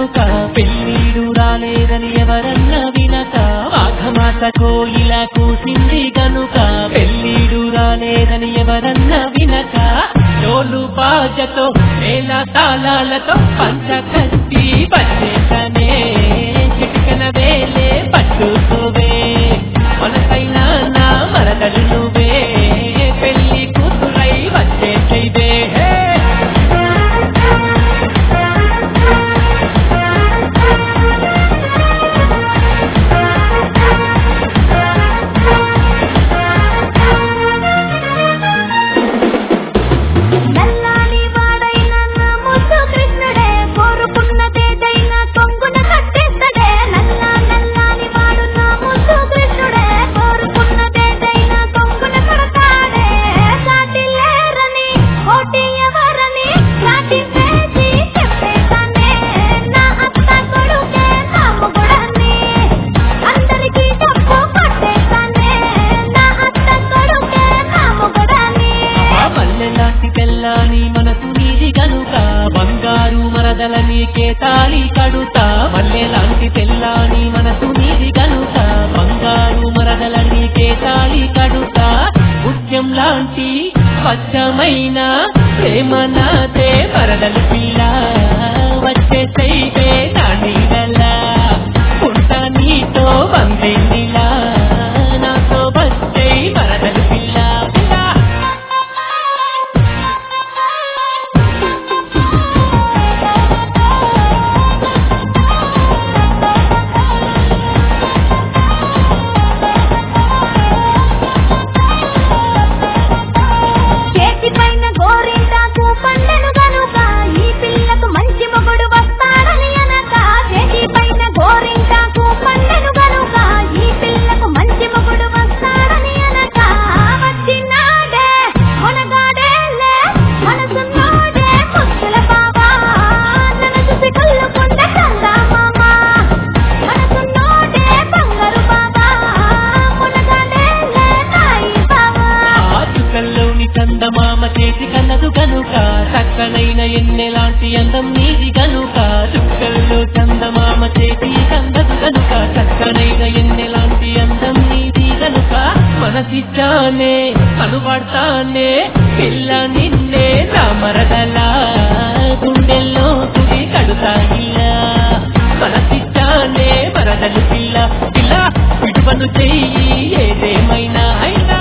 గనుక పెళ్ళిడు రాలేదని ఎవరన్న వినక మాఘమాస కోయిల కూసింది గనుక పెళ్ళిడు రాలేదని ఎవరన్న వినక డోలు బాజతో మేళ తాళాలతో పంచ కట్టి పచ్చేతనే చిటికన వేలే పట్టుకోవే మనసైనా నా మరదలు నువ్వే పెళ్లి కూతురై వచ్చేసైవే హే నల్లాని వాడైన నా ముద్దు కృష్ణుడే కోరుకున్నదేదైనా కొంగున కట్టేస్తడే నల్లా నల్లాని వాడు నా ముద్దు కృష్ణుడే కోరుకున్నదేదైనా కొంగున కడతాడే సాటి లేరని కోటి ఎవరని సాటి వేసి చెప్పేతానే నా అత్త కొడుకే నా మొగుడని అందరికీ డబ్బు పట్టేస్తానే నా అత్త కొడుకే నా మొగుడని ఆ మల్లెలాంటి తెల్లాని మనసు నీది గనుక బంగారు మరదల నీకే తాళి కడుతా మల్లెలాంటి తెల్లాని మనసు నీది గనుక బంగారు మరదల నీకే తాళి కడుతా ముత్యం లాంటి స్వచ్ఛమైన ప్రేమ నాదే మరదలు పిల్ల వచ్చేసైతే నా నీడలా ఉంటా నీతో వందేలా నాతో వచ్చే మరదలు పిల్ల పిల్ల చేతి పైన గోరింటాకు పండెను గనుక ఈ పిల్లకు మంచి మొగుడు వస్తాడని అనక చేతి పైన గోరింటాకు పండెను గనుక ఈ పిల్లకు మంచి మొగుడు వస్తాడని అనక వచ్చినాడే మొనగాడేలే మనసున్నోడే ముద్దుల బావా నన్ను చూసి కళ్ళుకుంటే కందా మామా మనసున్నోడే బంగారు బావా మునగాడేలే నాయి బావా ఆ చుక్కల్లోని చందమామ చేతి కన్నదు గనుక చక్కనైన ఎన్నెలాంటి అందం నీది గనుక చుక్కల్లో చందమామ చేతి కందదు గనుక చక్కనైన ఎన్నెలాంటి అందం నీది గనుక మనసిచ్చానే కనుపడతానే పిల్ల నిన్నే నా మరదలా గుండెల్లో తుడి కడుతాయిలా మనసిచ్చానే మరదలు పిల్ల పిల్ల విడువను చెయ్యి ఏదేమైనా అయినా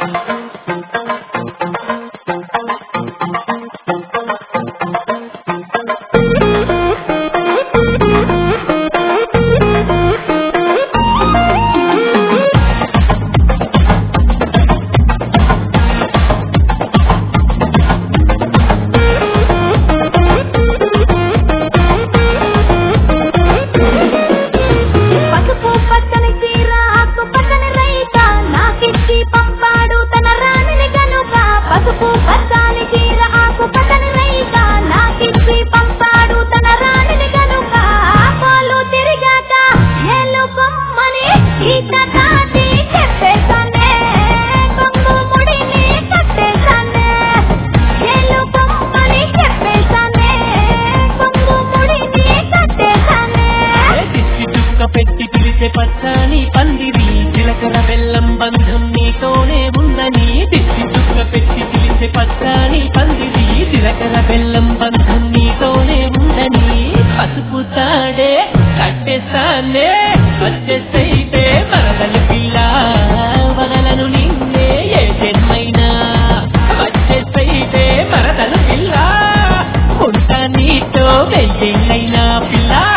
పసుపు పచ్చని చీర ఆకు పచ్చని రైత నాకిచ్చి పంపాడు తన రాణిని గనుక పసుపు పచ్చని చీర ఆకు పచ్చని రైత నాకిచ్చి పంపాడు తన రాణిని గనుక పాలు తిరిగాక ఏలు కొమ్మని ఈత దాటి చెప్పేశానే కొంగు ముడిని కట్టేశానే ఏలు కొమ్మని చెప్పేశానే కొంగు ముడిని కట్టేశానే దిష్టి చుక్క పెట్టి పిలిచే పచ్చని పందిరి చిలకల బెల్లం బంధం నీతోనే ఉందని దిష్టి చుక్క పెట్టి పిలిచే పచ్చని పందిరి చిలకల బెల్లం బంధం నీతోనే ఉందని పసుపు తాడే కట్టేస్తానే వచ్చేసైతే మరదలు పిల్ల వదలను నిన్నే ఏ జన్మైనా వచ్చేసైతే మరదలు పిల్ల ఉంటా నీతో వెయ్యైనా పిల్ల